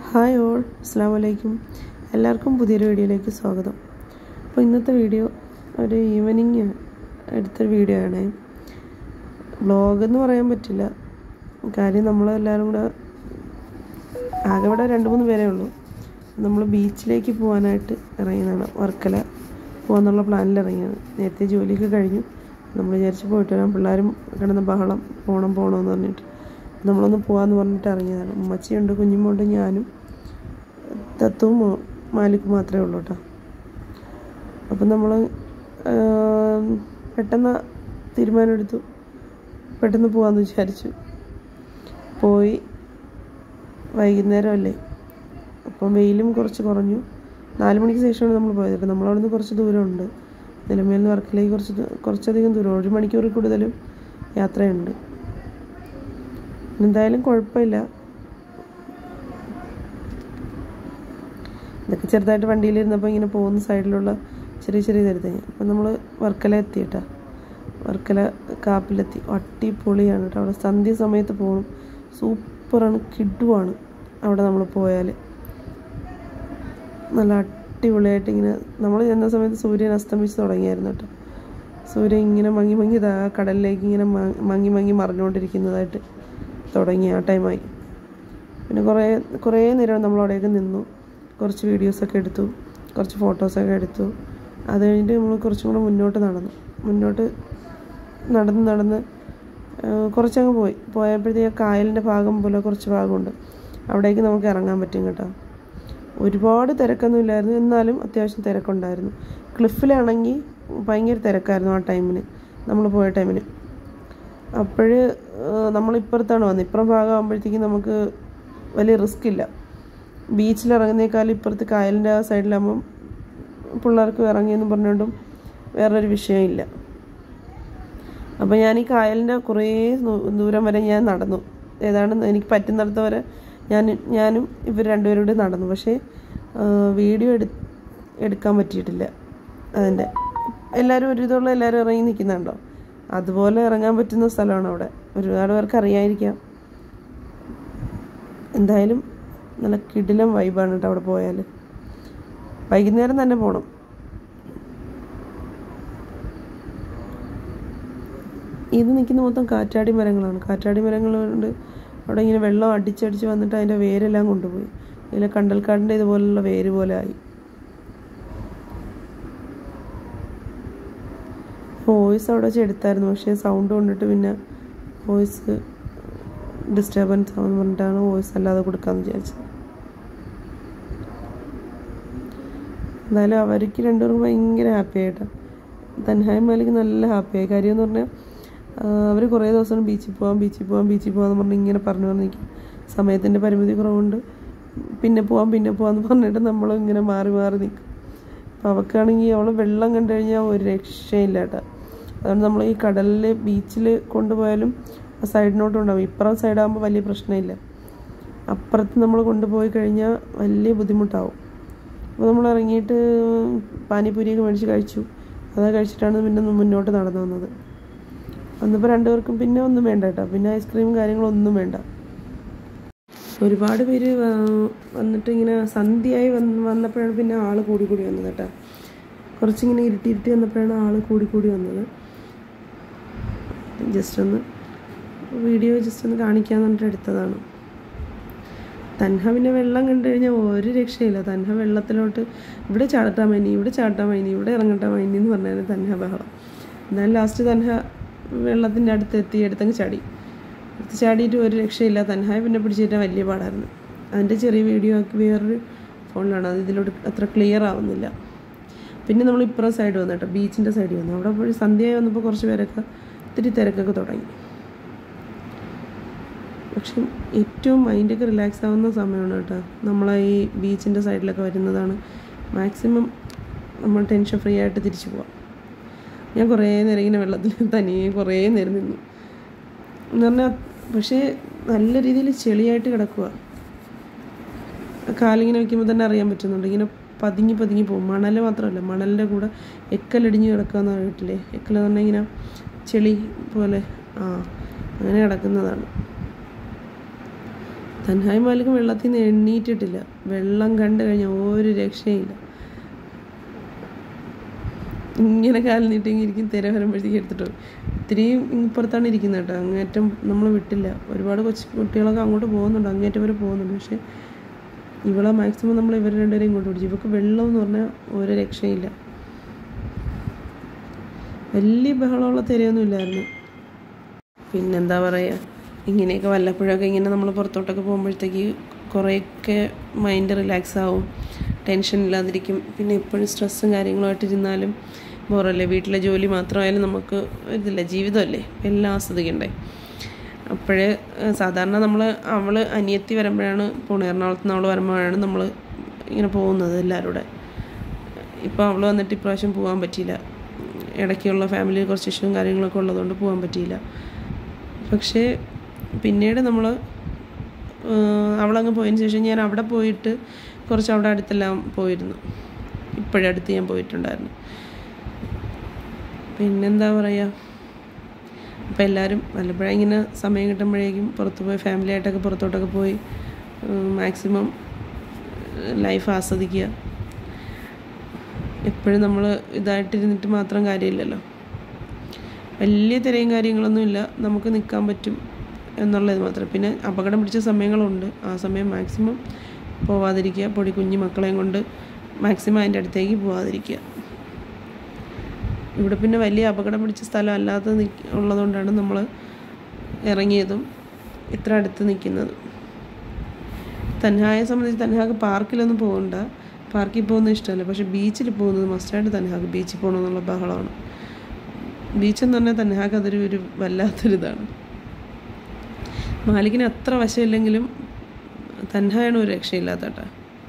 hi all അസ്സാം വലൈക്കും എല്ലാവർക്കും പുതിയൊരു വീഡിയോയിലേക്ക് സ്വാഗതം അപ്പോൾ ഇന്നത്തെ വീഡിയോ ഒരു ഈവനിങ് എടുത്തൊരു വീഡിയോ ആണ് വ്ളോഗ് എന്ന് പറയാൻ പറ്റില്ല കാര്യം നമ്മളെല്ലാവരും കൂടെ ആകെ ഇവിടെ രണ്ട് മൂന്ന് പേരേ ഉള്ളൂ നമ്മൾ ബീച്ചിലേക്ക് പോകാനായിട്ട് ഇറങ്ങിയതാണ് വർക്കല പോകാന്നുള്ള പ്ലാനിൽ ഇറങ്ങിയത് നേരത്തെ ജോലിയൊക്കെ കഴിഞ്ഞു നമ്മൾ വിചാരിച്ച് പോയിട്ട് വരാം പിള്ളേരും കിടന്ന ബഹളം പോകണം പോകണമെന്ന് പറഞ്ഞിട്ട് നമ്മളൊന്ന് പോകാമെന്ന് പറഞ്ഞിട്ട് ഇറങ്ങിയതാണ് ഉമ്മച്ചിയുണ്ട് കുഞ്ഞുമുണ്ട് ഞാനും തത്വവും മോ- മാലിക്കും മാത്രമേ ഉള്ളൂ കേട്ടോ അപ്പം നമ്മൾ പെട്ടെന്ന് തീരുമാനമെടുത്തു പെട്ടെന്ന് പോകാമെന്ന് വിചാരിച്ചു പോയി വൈകുന്നേരം അല്ലേ അപ്പം വെയിലും കുറച്ച് കുറഞ്ഞു നാല് മണിക്ക് ശേഷമാണ് നമ്മൾ പോയത് കേട്ടോ നമ്മളവിടെ നിന്ന് കുറച്ച് ദൂരമുണ്ട് നിലമേൽ നിന്ന് വർക്കിലേക്ക് കുറച്ച് ദൂ- കുറച്ചധികം ദൂരം ഒരു മണിക്കൂർ കൂടുതലും യാത്രയുണ്ട് എന്തായാലും കുഴപ്പമില്ല ഇതൊക്കെ ചെറുതായിട്ട് വണ്ടിയിലിരുന്നപ്പോൾ ഇങ്ങനെ പോകുന്ന സൈഡിലുള്ള ചെറിയ ചെറിയ ഇതെടുത്തേ അപ്പം നമ്മൾ വർക്കല എത്തി കേട്ടോ വർക്കല കാപ്പിലെത്തി അടിപൊളിയാണ് കേട്ടോ അവിടെ സന്ധ്യ സമയത്ത് പോകണം സൂപ്പറാണ് കിഡുവാണ് അവിടെ നമ്മൾ പോയാൽ നല്ല അടിപൊളിയായിട്ട് ഇങ്ങനെ നമ്മൾ ചെന്ന സമയത്ത് സൂര്യൻ അസ്തമിച്ച് തുടങ്ങിയായിരുന്നു കേട്ടോ സൂര്യൻ ഇങ്ങനെ മങ്ങി മങ്ങി ഇതാ കടലിലേക്ക് ഇങ്ങനെ മ- മങ്ങി മങ്ങി മറിഞ്ഞുകൊണ്ടിരിക്കുന്നതായിട്ട് തുടങ്ങി ആ ടൈമായി പിന്നെ കുറേ കുറേ നേരം നമ്മൾ അവിടെയൊക്കെ നിന്നു കുറച്ച് വീഡിയോസൊക്കെ എടുത്തു കുറച്ച് ഫോട്ടോസൊക്കെ എടുത്തു അത് കഴിഞ്ഞിട്ട് നമ്മൾ കുറച്ചും കൂടെ മുന്നോട്ട് നടന്നു മുന്നോട്ട് നടന്ന് നടന്ന് ആ, കുറച്ചങ്ങ് പോയി പോയപ്പോഴത്തേക്ക് കായലിൻ്റെ ഭാഗം പോലെ കുറച്ച് ഭാഗമുണ്ട് അവിടേക്ക് നമുക്ക് ഇറങ്ങാൻ പറ്റും കേട്ടോ ഒരുപാട് തിരക്കൊന്നും ഇല്ലായിരുന്നു എന്നാലും അത്യാവശ്യം തിരക്കുണ്ടായിരുന്നു ക്ലിഫിലാണെങ്കിൽ ഭയങ്കര തിരക്കായിരുന്നു ആ ടൈമിന് നമ്മൾ പോയ ടൈമിന് അപ്പോൾ നമ്മളിപ്പുറത്താണ് വന്നത് ഇപ്പുറം ഭാഗം ആകുമ്പോഴത്തേക്കും നമുക്ക് വലിയ റിസ്ക് ഇല്ല ബീച്ചിൽ ഇറങ്ങുന്നേക്കാളും ഇപ്പുറത്ത് കായലിൻ്റെ ആ സൈഡിലാകുമ്പം പിള്ളേർക്ക് ഇറങ്ങിയെന്ന് പറഞ്ഞുകൊണ്ടും വേറൊരു വിഷയമില്ല അപ്പോൾ ഞാൻ ഈ കായലിൻ്റെ കുറേ ദൂ- ദൂരം വരെ ഞാൻ നടന്നു ഏതാണ്ട് എനിക്ക് പറ്റുന്നിടത്ത് വരെ ഞാൻ ഞാനും ഇവർ രണ്ടുപേരും കൂടി നടന്നു പക്ഷേ ആ, വീഡിയോ എടു എടുക്കാൻ പറ്റിയിട്ടില്ല അതിൻ്റെ എല്ലാവരും ഒരു വിധമുള്ള എല്ലാവരും ഇറങ്ങി നിൽക്കുന്നുണ്ടോ അതുപോലെ ഇറങ്ങാൻ പറ്റുന്ന സ്ഥലമാണ് അവിടെ ഒരുപാട് പേർക്ക് അറിയായിരിക്കാം എന്തായാലും നല്ല കിടിലം വൈബാണ് കേട്ടോ അവിടെ പോയാൽ വൈകുന്നേരം തന്നെ പോകണം ഇത് നിൽക്കുന്ന മൊത്തം കാറ്റാടി മരങ്ങളാണ് കാറ്റാടി മരങ്ങൾ കൊണ്ട് അവിടെ ഇങ്ങനെ വെള്ളം അടിച്ചടിച്ച് വന്നിട്ട് അതിൻ്റെ വേരെല്ലാം കൊണ്ടുപോയി ഇതിലെ കണ്ടൽക്കാടിൻ്റെ ഇതുപോലുള്ള വേര് പോലെ ആയി വോയിസ് അവിടെ വെച്ച് എടുത്തായിരുന്നു പക്ഷേ സൗണ്ട് കൊണ്ടിട്ട് പിന്നെ വോയിസ് ഡിസ്റ്റർബൻസ് ആവുമെന്ന് പറഞ്ഞിട്ടാണ് വോയിസ് അല്ലാതെ കൊടുക്കാമെന്ന് വിചാരിച്ചത് എന്തായാലും അവർക്ക് രണ്ടുപേർക്കും ഭയങ്കര ഹാപ്പി ആയിട്ടാണ് തൻഹായും മാലിക്ക് നല്ല ഹാപ്പിയായി കാര്യം എന്ന് പറഞ്ഞാൽ അവർ കുറേ ദിവസം ബീച്ചിൽ പോകാം ബീച്ചിൽ പോകാം ബീച്ചിൽ പോകാമെന്ന് പറഞ്ഞ് ഇങ്ങനെ പറഞ്ഞു പറഞ്ഞിരിക്കും സമയത്തിൻ്റെ പരിമിതി കുറവുണ്ട് പിന്നെ പോവാം പിന്നെ പോവാന്ന് പറഞ്ഞിട്ട് നമ്മൾ ഇങ്ങനെ മാറി മാറി നിൽക്കും അപ്പോൾ അവൾക്കാണെങ്കിൽ അവൾ വെള്ളം കണ്ടു കഴിഞ്ഞാൽ ഒരു രക്ഷയില്ല കേട്ടോ അതുകൊണ്ട് നമ്മൾ ഈ കടലിൽ ബീച്ചിൽ കൊണ്ടുപോയാലും ആ സൈഡിനോട്ട് ഉണ്ടാവും ഇപ്പുറം സൈഡാകുമ്പോൾ വലിയ പ്രശ്നമില്ല അപ്പുറത്ത് നമ്മൾ കൊണ്ടുപോയി കഴിഞ്ഞാൽ വലിയ ബുദ്ധിമുട്ടാവും അപ്പോൾ നമ്മൾ ഇറങ്ങിയിട്ട് പാനിപ്പൂരിയൊക്കെ മേടിച്ച് കഴിച്ചു അത് കഴിച്ചിട്ടാണ് പിന്നെ ഒന്ന് മുന്നോട്ട് നടന്നു വന്നത് വന്നപ്പോൾ രണ്ടുപേർക്കും പിന്നെ ഒന്നും വേണ്ട കേട്ടോ പിന്നെ ഐസ്ക്രീം കാര്യങ്ങളൊന്നും വേണ്ട ഒരുപാട് പേര് വ- വന്നിട്ട് ഇങ്ങനെ സന്ധ്യയായി വന്ന് വന്നപ്പോഴാണ് പിന്നെ ആൾ കൂടി കൂടി വന്നത് കേട്ടോ കുറച്ചിങ്ങനെ ഇരുട്ടി ഇരുട്ടി വന്നപ്പോഴാണ് ആൾ കൂടി കൂടി വന്നത് ജസ്റ്റ് ഒന്ന് വീഡിയോ ജസ്റ്റ് ഒന്ന് കാണിക്കാന്ന് പറഞ്ഞിട്ട് എടുത്തതാണ് തൻഹ പിന്നെ വെള്ളം കണ്ടു കഴിഞ്ഞാൽ ഒരു രക്ഷയില്ല തൻഹ വെള്ളത്തിലോട്ട് ഇവിടെ ചാട്ടാൻ മൈനി ഇവിടെ ചാട്ടാൻ മൈനി ഇവിടെ ഇറങ്ങട്ടാൻ മൈനി എന്ന് പറഞ്ഞാൽ തൻഹ ബഹളം എന്നാലും ലാസ്റ്റ് തൻഹ വെള്ളത്തിൻ്റെ അടുത്ത് എത്തി എടുത്തങ്ങ് ചാടി എടുത്ത് ചാടിയിട്ട് ഒരു രക്ഷയില്ല തൻഹായ പിന്നെ പിടിച്ചിട്ട് വലിയ പാടായിരുന്നു അതിൻ്റെ ചെറിയ വീഡിയോ ആക്കി വേറൊരു ഫോണിലാണ് അത് ഇതിലോട്ട് അത്ര ക്ലിയർ ആവുന്നില്ല പിന്നെ നമ്മൾ ഇപ്പുറം സൈഡ് വന്നു കേട്ടോ ബീച്ചിൻ്റെ സൈഡിൽ വന്നു അവിടെ പോയി സന്ധ്യയായി വന്നപ്പോൾ കുറച്ച് പേരൊക്കെ ഇത്തിരി തിരക്കൊക്കെ തുടങ്ങി പക്ഷെ ഏറ്റവും മൈൻഡൊക്കെ റിലാക്സ് ആവുന്ന സമയമാണ് കേട്ടോ നമ്മളെ ഈ ബീച്ചിൻ്റെ സൈഡിലൊക്കെ വരുന്നതാണ് മാക്സിമം നമ്മൾ ടെൻഷൻ ഫ്രീ ആയിട്ട് തിരിച്ചു പോവാം ഞാൻ കുറേ നേരം ഇങ്ങനെ വെള്ളത്തിൽ തനിയെ കുറേ നേരം നിന്നു എന്ന് പറഞ്ഞാൽ പക്ഷേ നല്ല രീതിയിൽ ചെളിയായിട്ട് കിടക്കുക കാലിങ്ങനെ വെക്കുമ്പോൾ തന്നെ അറിയാൻ പറ്റുന്നുണ്ട് ഇങ്ങനെ പതുങ്ങി പതുങ്ങി പോകും മണൽ മാത്രമല്ല മണലിൻ്റെ കൂടെ എക്കലടിഞ്ഞ് കിടക്കുകയെന്ന് പറഞ്ഞിട്ടില്ലേ എക്കലെന്ന് പറഞ്ഞാൽ ഇങ്ങനെ ചെളി പോലെ ആ അങ്ങനെ കിടക്കുന്നതാണ് തൻഹായി മാലിക് വെള്ളത്തിൽ നിന്ന് എണ്ണീറ്റിട്ടില്ല വെള്ളം കണ്ടു കഴിഞ്ഞാൽ ഒരു രക്ഷയില്ല ഇങ്ങനെ കാലിൽ നീട്ടിങ്ങി ഇരിക്കും തിര വരുമ്പോഴത്തേക്ക് എടുത്തിട്ട് പോകും ഇത്തിരിയും ഇപ്പുറത്താണ് ഇരിക്കുന്നത് കേട്ടോ അങ്ങേറ്റം നമ്മൾ വിട്ടില്ല ഒരുപാട് കൊച്ചു കുട്ടികളൊക്കെ അങ്ങോട്ട് പോകുന്നുണ്ട് അങ്ങേറ്റം വരെ പോകുന്നുണ്ട് പക്ഷേ ഇവളെ മാക്സിമം നമ്മൾ ഇവർ രണ്ടുപേരും ഇങ്ങോട്ട് പിടിച്ചു ഇവൾക്ക് വെള്ളം എന്ന് പറഞ്ഞാൽ ഒരു രക്ഷയില്ല വലിയ ബഹളമുള്ള തിരയൊന്നും ഇല്ലായിരുന്നു പിന്നെന്താ പറയുക ഇങ്ങനെയൊക്കെ വല്ലപ്പോഴൊക്കെ ഇങ്ങനെ നമ്മൾ പുറത്തോട്ടൊക്കെ പോകുമ്പോഴത്തേക്ക് കുറേയൊക്കെ മൈൻഡ് റിലാക്സ് ആവും ടെൻഷൻ ഇല്ലാതിരിക്കും പിന്നെ എപ്പോഴും സ്ട്രെസ്സും കാര്യങ്ങളുമായിട്ട് ഇരുന്നാലും ബോറല്ലേ വീട്ടിലെ ജോലി മാത്രമായാലും നമുക്ക് ഇതില്ല ജീവിതമല്ലേ എല്ലാം ആസ്വദിക്കണ്ടേ അപ്പോഴേ സാധാരണ നമ്മൾ അവൾ അനിയത്തി വരുമ്പോഴാണ് പോണത് എറണാകുളത്ത് നിന്ന് അവൾ വരുമ്പോഴാണ് നമ്മൾ ഇങ്ങനെ പോകുന്നത് എല്ലാവരും കൂടെ ഇപ്പോൾ അവൾ വന്നിട്ട് ഇപ്രാവശ്യം പോകാൻ പറ്റിയില്ല ഇടയ്ക്കുള്ള ഫാമിലിയിൽ കുറച്ച് ഇഷ്യൂവും കാര്യങ്ങളൊക്കെ ഉള്ളതുകൊണ്ട് പോകാൻ പറ്റിയില്ല പക്ഷേ പിന്നീട് നമ്മൾ അവളങ്ങ് പോയതിന് ശേഷം ഞാൻ അവിടെ പോയിട്ട് കുറച്ച് അവിടെ അടുത്തെല്ലാം പോയിരുന്നു ഇപ്പോഴടുത്ത് ഞാൻ പോയിട്ടുണ്ടായിരുന്നു പിന്നെന്താ പറയുക അപ്പോൾ എല്ലാവരും വല്ലപ്പോഴും ഇങ്ങനെ സമയം കിട്ടുമ്പോഴേക്കും പുറത്ത് പോയി ഫാമിലി ആയിട്ടൊക്കെ പുറത്തോട്ടൊക്കെ പോയി മാക്സിമം ലൈഫ് ആസ്വദിക്കുക എപ്പോഴും നമ്മൾ ഇതായിട്ടിരുന്നിട്ട് മാത്രം കാര്യമില്ലല്ലോ വലിയ തിരയും കാര്യങ്ങളൊന്നുമില്ല നമുക്ക് നിൽക്കാൻ പറ്റും എന്നുള്ളത് മാത്രം പിന്നെ അപകടം പിടിച്ച സമയങ്ങളുണ്ട് ആ സമയം മാക്സിമം പോവാതിരിക്കുക പൊടി കുഞ്ഞു മക്കളെയും കൊണ്ട് മാക്സിമം അതിൻ്റെ അടുത്തേക്ക് പോവാതിരിക്കുക ഇവിടെ പിന്നെ വലിയ അപകടം പിടിച്ച സ്ഥലം അല്ലാതെ നിക്ക് ഉള്ളതുകൊണ്ടാണ് നമ്മൾ ഇറങ്ങിയതും ഇത്ര അടുത്ത് നിൽക്കുന്നത് തൻഹായെ സംബന്ധിച്ച് തൻഹാക്ക് പാർക്കിലൊന്നും പോകണ്ട പാർക്കിൽ പോകുന്നത് ഇഷ്ടമല്ല പക്ഷെ ബീച്ചിൽ പോകുന്നത് മസ്റ്റായിട്ട് തൻഹാക്ക് ബീച്ചിൽ പോകണമെന്നുള്ള ബഹളമാണ് ബീച്ച് എന്ന് പറഞ്ഞാൽ തൻഹാക്ക് അതൊരു ഒരു വല്ലാത്തൊരിതാണ് മാലിക്കിന് അത്ര വശമില്ലെങ്കിലും തൻഹായാണ് ഒരു രക്ഷയില്ലാത്ത കേട്ടോ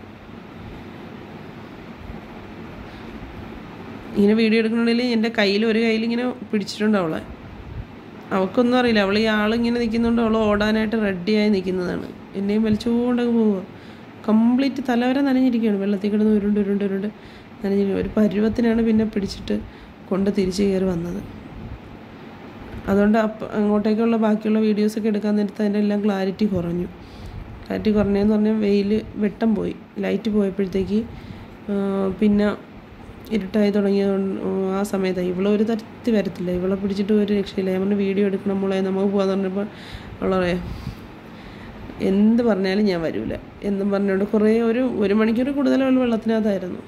ഇങ്ങനെ വീഡിയോ എടുക്കണമെങ്കിൽ എൻ്റെ കയ്യിൽ ഒരു കയ്യിൽ ഇങ്ങനെ പിടിച്ചിട്ടുണ്ട് അവളെ അവൾക്കൊന്നും അറിയില്ല അവൾ ഈ ആളിങ്ങനെ നിൽക്കുന്നുണ്ട് അവൾ ഓടാനായിട്ട് റെഡിയായി നിൽക്കുന്നതാണ് എന്നെയും വലിച്ചുകൊണ്ടങ്ങ് പോവുക കംപ്ലീറ്റ് തലവരെ നനഞ്ഞിരിക്കുകയാണ് വെള്ളത്തിൽ കിടന്ന് ഉരുണ്ട് ഉരുണ്ട് ഉരുണ്ട് നനഞ്ഞിരിക്കുക ഒരു പരുവത്തിനാണ് പിന്നെ പിടിച്ചിട്ട് കൊണ്ട് തിരിച്ച് കയറി വന്നത് അതുകൊണ്ട് അപ്പ അങ്ങോട്ടേക്കുള്ള ബാക്കിയുള്ള വീഡിയോസൊക്കെ എടുക്കാൻ നേരത്ത് അതിൻ്റെ എല്ലാം ക്ലാരിറ്റി കുറഞ്ഞു ക്ലാരിറ്റി കുറഞ്ഞതെന്ന് പറഞ്ഞാൽ വെയിൽ വെട്ടം പോയി ലൈറ്റ് പോയപ്പോഴത്തേക്ക് പിന്നെ ഇരുട്ടായി തുടങ്ങിയതുകൊണ്ട് ആ സമയത്ത് ഇവളെ ഒരു തരത്തിൽ വരത്തില്ല ഇവളെ പിടിച്ചിട്ട് ഒരു രക്ഷയില്ല ഞാൻ പറഞ്ഞു വീഡിയോ എടുക്കണം മോളെ നമുക്ക് പോകാന്ന് പറഞ്ഞപ്പോൾ അവൾ പറയാം എന്ത് പറഞ്ഞാലും ഞാൻ വരൂല എന്നും പറഞ്ഞുകൊണ്ട് കുറേ ഒരു ഒരു മണിക്കൂർ കൂടുതൽ അവൾ വെള്ളത്തിനകത്തായിരുന്നു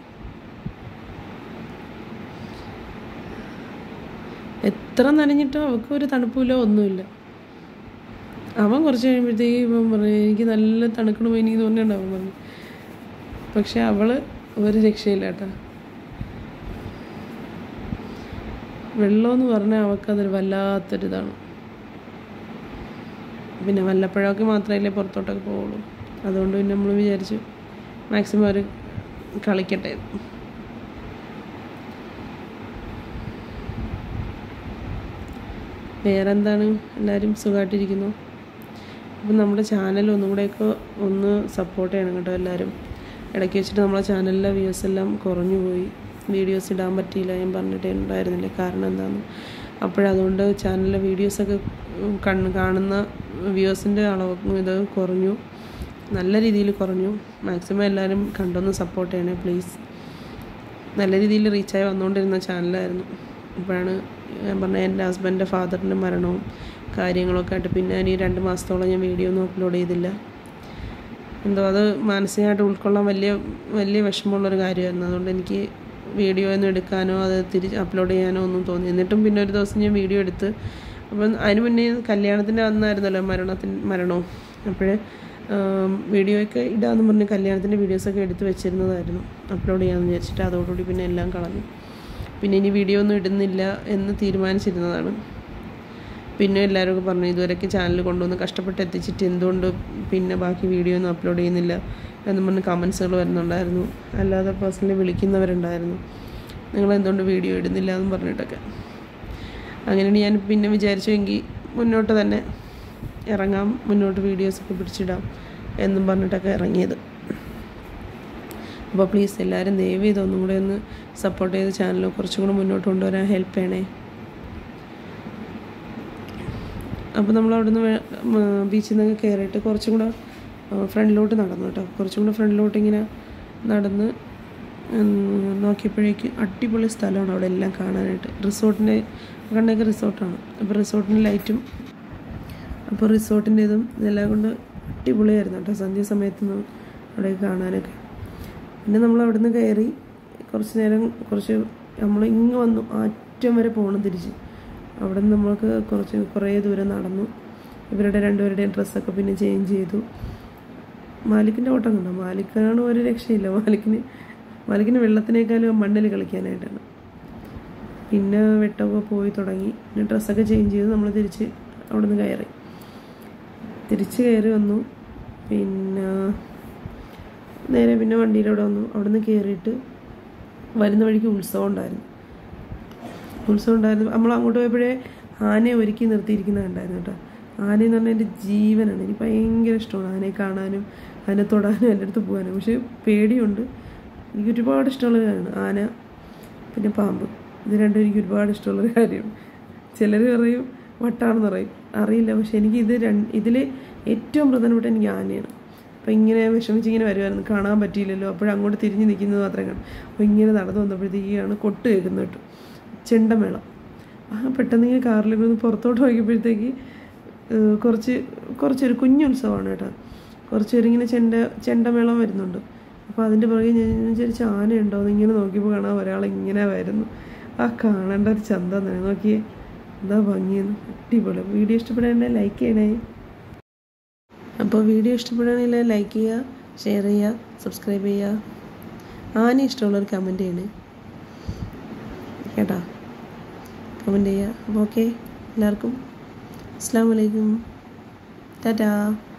എത്ര നനഞ്ഞിട്ടോ അവൾക്ക് ഒരു തണുപ്പില്ല ഒന്നുമില്ല അവൻ കുറച്ച് കഴിയുമ്പോഴത്തേക്ക് ഇവൻ പറഞ്ഞു എനിക്ക് നല്ല തണുക്കണം എനിക്ക് തോന്നിയുണ്ട് അവൻ പറഞ്ഞു പക്ഷെ അവള് ഒരു രക്ഷയില്ല കേട്ടോ വെള്ളമെന്ന് പറഞ്ഞാൽ അവൾക്കതൊരു വല്ലാത്തൊരിതാണ് പിന്നെ വല്ലപ്പോഴൊക്കെ മാത്രമല്ലേ പുറത്തോട്ടൊക്കെ പോവുള്ളൂ അതുകൊണ്ട് പിന്നെ നമ്മൾ വിചാരിച്ചു മാക്സിമം അവർ കളിക്കട്ടെ വേറെ എന്താണ് എല്ലാവരും സുഖമായിട്ടിരിക്കുന്നു അപ്പം നമ്മുടെ ചാനൽ ഒന്നും കൂടെയൊക്കെ ഒന്ന് സപ്പോർട്ട് ചെയ്യണം കേട്ടോ എല്ലാവരും ഇടയ്ക്ക് വെച്ചിട്ട് നമ്മളെ ചാനലിലെ വ്യൂസ് എല്ലാം കുറഞ്ഞു പോയി വീഡിയോസ് ഇടാൻ പറ്റിയില്ല ഞാൻ പറഞ്ഞിട്ട് ഉണ്ടായിരുന്നില്ല കാരണം എന്താണെന്ന് അപ്പോഴതുകൊണ്ട് ചാനലിലെ വീഡിയോസൊക്കെ കണ്ണ് കാണുന്ന വ്യൂസിൻ്റെ അളവ് ഇത് കുറഞ്ഞു നല്ല രീതിയിൽ കുറഞ്ഞു മാക്സിമം എല്ലാവരും കണ്ടൊന്ന് സപ്പോർട്ട് ചെയ്യണേ പ്ലീസ് നല്ല രീതിയിൽ റീച്ചായി വന്നുകൊണ്ടിരുന്ന ചാനലായിരുന്നു ഇപ്പോഴാണ് ഞാൻ പറഞ്ഞ എൻ്റെ ഹസ്ബൻഡിൻ്റെ ഫാദറിൻ്റെ മരണവും കാര്യങ്ങളൊക്കെ ആയിട്ട് പിന്നെ ഇനി രണ്ട് മാസത്തോളം ഞാൻ വീഡിയോ ഒന്നും അപ്ലോഡ് ചെയ്തില്ല എന്തോ അത് മാനസികമായിട്ട് ഉൾക്കൊള്ളാൻ വലിയ വലിയ വിഷമമുള്ളൊരു കാര്യമായിരുന്നു അതുകൊണ്ട് എനിക്ക് വീഡിയോ ഒന്നും എടുക്കാനോ അത് തിരിച്ച് അപ്ലോഡ് ചെയ്യാനോ ഒന്നും തോന്നി എന്നിട്ടും പിന്നെ ഒരു ദിവസം ഞാൻ വീഡിയോ എടുത്ത് അപ്പം അതിന് മുന്നേ കല്യാണത്തിൻ്റെ അന്നായിരുന്നല്ലോ മരണത്തിന് മരണവും അപ്പോഴേ വീഡിയോയൊക്കെ ഇടാമെന്ന് പറഞ്ഞ് കല്യാണത്തിൻ്റെ വീഡിയോസൊക്കെ എടുത്ത് വെച്ചിരുന്നതായിരുന്നു അപ്ലോഡ് ചെയ്യാമെന്ന് വിചാരിച്ചിട്ട് അതോടുകൂടി പിന്നെ എല്ലാം കളഞ്ഞു പിന്നെ ഇനി വീഡിയോ ഒന്നും ഇടുന്നില്ല എന്ന് തീരുമാനിച്ചിരുന്നതാണ് പിന്നെ എല്ലാവരും പറഞ്ഞു ഇതുവരെയൊക്കെ ചാനൽ കൊണ്ടുവന്ന് കഷ്ടപ്പെട്ട് എത്തിച്ചിട്ട് എന്തുകൊണ്ട് പിന്നെ ബാക്കി വീഡിയോ ഒന്നും അപ്ലോഡ് ചെയ്യുന്നില്ല എന്ന് പറഞ്ഞ് കമൻസുകൾ വരുന്നുണ്ടായിരുന്നു അല്ലാതെ പേഴ്സണലി വിളിക്കുന്നവരുണ്ടായിരുന്നു നിങ്ങൾ എന്തുകൊണ്ട് വീഡിയോ ഇടുന്നില്ല എന്ന് പറഞ്ഞിട്ടൊക്കെ അങ്ങനെയാണ് ഞാൻ പിന്നെ വിചാരിച്ചുവെങ്കിൽ മുന്നോട്ട് തന്നെ ഇറങ്ങാം മുന്നോട്ട് വീഡിയോസൊക്കെ പിടിച്ചിടാം എന്നും പറഞ്ഞിട്ടൊക്കെ ഇറങ്ങിയത് അപ്പോൾ പ്ലീസ് എല്ലാവരും ദയവ് ചെയ്ത് ഒന്നും കൂടെ ഒന്ന് സപ്പോർട്ട് ചെയ്ത് ചാനൽ കുറച്ചും കൂടെ മുന്നോട്ട് കൊണ്ടുവരാൻ ഹെൽപ്പ് ചെയ്യണേ അപ്പോൾ നമ്മൾ അവിടുന്ന് ബീച്ചിൽ നിന്നൊക്കെ കയറിയിട്ട് കുറച്ചും കൂടെ ഫ്രണ്ടിലോട്ട് നടന്നു കേട്ടോ കുറച്ചും കൂടെ ഫ്രണ്ടിലോട്ട് ഇങ്ങനെ നടന്ന് ഉം, നോക്കിയപ്പോഴേക്ക് അടിപൊളി സ്ഥലമാണ് അവിടെ എല്ലാം കാണാനായിട്ട് റിസോർട്ടിൻ്റെ കണ്ണൊക്കെ റിസോർട്ടാണ് അപ്പോൾ റിസോർട്ടിൻ്റെ ലൈറ്റും അപ്പോൾ റിസോർട്ടിൻ്റെ ഇതും ഇതെല്ലാം കൊണ്ട് അടിപൊളിയായിരുന്നു കേട്ടോ സന്ധ്യ സമയത്ത് അവിടെ കാണാനൊക്കെ പിന്നെ നമ്മൾ അവിടുന്ന് കയറി കുറച്ച് നേരം കുറച്ച് നമ്മൾ ഇങ്ങ് വന്നു ആ അറ്റം വരെ പോകണം തിരിച്ച് അവിടെ നിന്ന് നമ്മൾക്ക് കുറച്ച് കുറേ ദൂരം നടന്നു ഇവരുടെ രണ്ടുപേരുടെയും ഡ്രസ്സൊക്കെ പിന്നെ ചേഞ്ച് ചെയ്തു മാലിക്കിൻ്റെ ഓട്ടം കണ്ടോ മാലിക്കാണ് ഒരു രക്ഷയില്ല മാലിക്കിന് മാലിക്കിന് വെള്ളത്തിനേക്കാളും മണ്ണിൽ കളിക്കാനായിട്ടാണ് പിന്നെ വെട്ടമൊക്കെ പോയി തുടങ്ങി പിന്നെ ഡ്രസ്സൊക്കെ ചേഞ്ച് ചെയ്ത് നമ്മൾ തിരിച്ച് അവിടെ നിന്ന് കയറി തിരിച്ച് കയറി വന്നു പിന്നെ നേരെ പിന്നെ വണ്ടിയിലൂടെ വന്നു അവിടെ നിന്ന് കയറിയിട്ട് വരുന്ന വഴിക്ക് ഉത്സവം ഉണ്ടായിരുന്നു ഉത്സവം ഉണ്ടായിരുന്നു നമ്മൾ അങ്ങോട്ട് പോയപ്പോഴേ ആനയെ ഒരുക്കി നിർത്തിയിരിക്കുന്നത് കണ്ടായിരുന്നു കേട്ടോ ആന എന്ന് പറഞ്ഞാൽ എൻ്റെ ജീവനാണ് എനിക്ക് ഭയങ്കര ഇഷ്ടമാണ് ആനയെ കാണാനും അതിനെ തൊടാനും എൻ്റെ അടുത്ത് പോകാനും പക്ഷേ പേടിയുണ്ട് എനിക്ക് ഒരുപാട് ഇഷ്ടമുള്ളൊരു കാര്യമാണ് ആന പിന്നെ പാമ്പ് ഇത് രണ്ടും എനിക്ക് ഒരുപാട് ഇഷ്ടമുള്ളൊരു കാര്യമാണ് ചിലർ പറയും വട്ടാണെന്ന് പറയും അറിയില്ല പക്ഷെ എനിക്ക് ഇത് രണ്ട് ഇതിൽ ഏറ്റവും പ്രധാനപ്പെട്ട എനിക്ക് ആനയാണ് അപ്പോൾ ഇങ്ങനെ വിഷമിച്ച് ഇങ്ങനെ വരുമായിരുന്നു കാണാൻ പറ്റിയില്ലല്ലോ അപ്പോഴങ്ങോട്ട് തിരിഞ്ഞ് നിൽക്കുന്നത് മാത്രമേ കാണും അപ്പോൾ ഇങ്ങനെ നടന്നു വന്നപ്പോഴത്തേക്കാണ് കൊട്ട് കേൾക്കുന്നത് കേട്ടോ ചെണ്ടമേളം ആ പെട്ടെന്ന് ഇങ്ങനെ കാറിലേക്ക് ഒന്ന് പുറത്തോട്ട് നോക്കിയപ്പോഴത്തേക്ക് ഏഹ്, കുറച്ച് കുറച്ചൊരു കുഞ്ഞുത്സവമാണ് കേട്ടോ കുറച്ച് പേര് ഇങ്ങനെ ചെണ്ട ചെണ്ടമേളം വരുന്നുണ്ട് അപ്പോൾ അതിൻ്റെ പുറകെ ഞാൻ വിചാരിച്ച ആനയുണ്ടോ എന്ന് ഇങ്ങനെ നോക്കിയപ്പോൾ കാണാൻ ഒരാൾ ഇങ്ങനെ വരുന്നു ആ കാണേണ്ട ഒരു ചന്തം തന്നെ നോക്കിയേ എന്താ ഭംഗിയെന്ന് അടിപൊളി വീഡിയോ ഇഷ്ടപ്പെടാൻ ലൈക്ക് ചെയ്യണേ അപ്പോൾ വീഡിയോ ഇഷ്ടപ്പെടുകയാണെങ്കിൽ ലൈക്ക് ചെയ്യുക ഷെയർ ചെയ്യുക സബ്സ്ക്രൈബ് ചെയ്യുക ആന ഇഷ്ടമുള്ളവർ കമൻറ്റ് ചെയ്യണേ കേട്ടോ കമൻറ്റ് ചെയ്യുക അപ്പോൾ ഓക്കെ എല്ലാവർക്കും അസ്സാം വലൈക്കും ടാറ്റാ